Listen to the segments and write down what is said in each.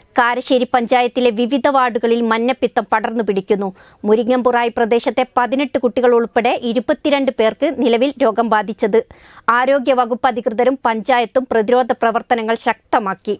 കാരശ്ശേരി പഞ്ചായത്തിലെ വിവിധ വാർഡുകളിൽ മഞ്ഞപ്പിത്തം പടർന്നു പിടിക്കുന്നു മുരിങ്ങമ്പുറായി പ്രദേശത്തെ പതിനെട്ട് കുട്ടികൾ ഉൾപ്പെടെ ഇരുപത്തിരണ്ട് പേർക്ക് നിലവിൽ രോഗം ബാധിച്ചത് ആരോഗ്യ വകുപ്പ് അധികൃതരും പഞ്ചായത്തും പ്രതിരോധ പ്രവർത്തനങ്ങൾ ശക്തമാക്കി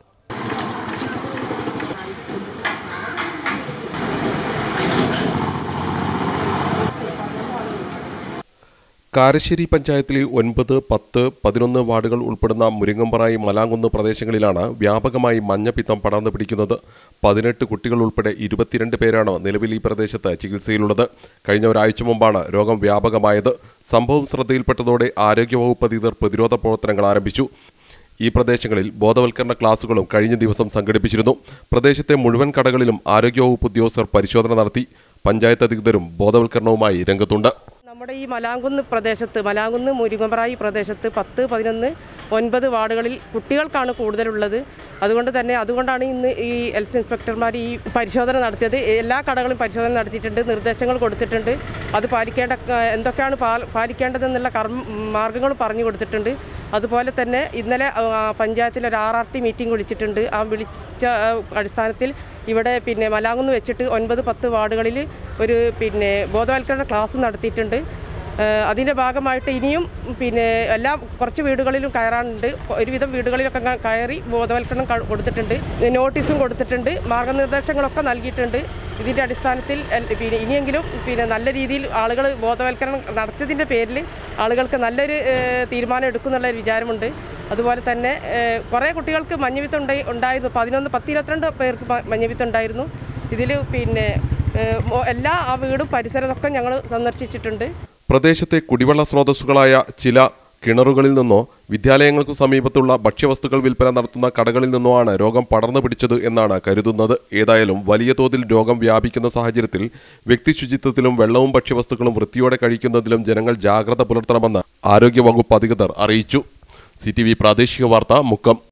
കാരശ്ശേരി പഞ്ചായത്തിലെ ഒൻപത് പത്ത് പതിനൊന്ന് വാർഡുകൾ ഉൾപ്പെടുന്ന മുരിങ്ങമ്പറായി മലാങ്കുന്ന് പ്രദേശങ്ങളിലാണ് വ്യാപകമായി മഞ്ഞപ്പിത്തം പടർന്നു പിടിക്കുന്നത് പതിനെട്ട് കുട്ടികൾ ഉൾപ്പെടെ ഇരുപത്തിരണ്ട് പേരാണ് നിലവിൽ ഈ പ്രദേശത്ത് ചികിത്സയിലുള്ളത് കഴിഞ്ഞ ഒരാഴ്ച മുമ്പാണ് രോഗം വ്യാപകമായത് സംഭവം ശ്രദ്ധയിൽപ്പെട്ടതോടെ ആരോഗ്യവകുപ്പ് അധികൃതർ പ്രതിരോധ പ്രവർത്തനങ്ങൾ ആരംഭിച്ചു ഈ പ്രദേശങ്ങളിൽ ബോധവൽക്കരണ ക്ലാസുകളും കഴിഞ്ഞ ദിവസം സംഘടിപ്പിച്ചിരുന്നു പ്രദേശത്തെ മുഴുവൻ കടകളിലും ആരോഗ്യവകുപ്പ് ഉദ്യോഗസ്ഥർ പരിശോധന നടത്തി പഞ്ചായത്ത് അധികൃതരും ബോധവൽക്കരണവുമായി രംഗത്തുണ്ട് നമ്മുടെ ഈ മലാങ്കുന്ന് പ്രദേശത്ത് മലാങ്കുന്ന് മുരിങ്ങമ്പ്രായി പ്രദേശത്ത് പത്ത് പതിനൊന്ന് ഒൻപത് വാർഡുകളിൽ കുട്ടികൾക്കാണ് കൂടുതലുള്ളത് അതുകൊണ്ട് തന്നെ അതുകൊണ്ടാണ് ഇന്ന് ഈ ഹെൽത്ത് ഇൻസ്പെക്ടർമാർ ഈ പരിശോധന നടത്തിയത് എല്ലാ കടകളും പരിശോധന നടത്തിയിട്ടുണ്ട് നിർദ്ദേശങ്ങൾ കൊടുത്തിട്ടുണ്ട് അത് പാലിക്കേണ്ട ആ, എന്തൊക്കെയാണ് പാൽ- പാലിക്കേണ്ടതെന്നുള്ള കർമ്മ മാർഗങ്ങൾ പറഞ്ഞു കൊടുത്തിട്ടുണ്ട് അതുപോലെ തന്നെ ഇന്നലെ ആ, പഞ്ചായത്തിൽ ഒരു ആർ ആർ ടി മീറ്റിംഗ് വിളിച്ചിട്ടുണ്ട് ആ വിളിച്ച ആ, അടിസ്ഥാനത്തിൽ ഇവിടെ പിന്നെ മലാങ്കുന്ന് വെച്ചിട്ട് ഒൻപത് പത്ത് വാർഡുകളിൽ ഒരു പിന്നെ ബോധവൽക്കരണ ക്ലാസ് നടത്തിയിട്ടുണ്ട് ഏഹ് അതിൻ്റെ ഭാഗമായിട്ട് ഇനിയും പിന്നെ എല്ലാ കുറച്ച് വീടുകളിലും കയറാനുണ്ട് ഒരുവിധം വീടുകളിലൊക്കെ ക- കയറി ബോധവൽക്കരണം ക- കൊടുത്തിട്ടുണ്ട് നോട്ടീസും കൊടുത്തിട്ടുണ്ട് മാർഗനിർദ്ദേശങ്ങളൊക്കെ നൽകിയിട്ടുണ്ട് ഇതിൻ്റെ അടിസ്ഥാനത്തിൽ എൽ- പിന്നെ ഇനിയെങ്കിലും പിന്നെ നല്ല രീതിയിൽ ആളുകൾ ബോധവൽക്കരണം നടത്തിയതിൻ്റെ പേരിൽ ആളുകൾക്ക് നല്ലൊരു ഏഹ് തീരുമാനം എടുക്കുന്നുള്ള ഒരു വിചാരമുണ്ട് അതുപോലെ തന്നെ ഏഹ് കുറേ കുട്ടികൾക്ക് മഞ്ഞവിത്തം ഉണ്ടായി ഉണ്ടായിരുന്നു പതിനൊന്ന് പത്ത് ഇരുപത്തിരണ്ട് പേർക്ക് മ- മഞ്ഞവിത്തം ഉണ്ടായിരുന്നു ഇതിൽ പിന്നെ ഏഹ് മൊ- എല്ലാ ആ വീടും പരിസരമൊക്കെ ഞങ്ങൾ സന്ദർശിച്ചിട്ടുണ്ട് പ്രദേശത്തെ കുടിവെള്ള സ്രോതസ്സുകളായ ചില കിണറുകളിൽ നിന്നോ വിദ്യാലയങ്ങൾക്കു സമീപത്തുള്ള ഭക്ഷ്യവസ്തുക്കൾ വിൽപ്പന നടത്തുന്ന കടകളിൽ നിന്നോ ആണ് രോഗം പടർന്നു പിടിച്ചത് എന്നാണ് കരുതുന്നത് ഏതായാലും വലിയ തോതിൽ രോഗം വ്യാപിക്കുന്ന സാഹചര്യത്തിൽ വ്യക്തി ശുചിത്വത്തിലും വെള്ളവും ഭക്ഷ്യവസ്തുക്കളും വൃത്തിയോടെ കഴിക്കുന്നതിലും ജനങ്ങൾ ജാഗ്രത പുലർത്തണമെന്ന് ആരോഗ്യവകുപ്പ് അധികൃതർ അറിയിച്ചു സി പ്രാദേശിക വാർത്ത മുക്കം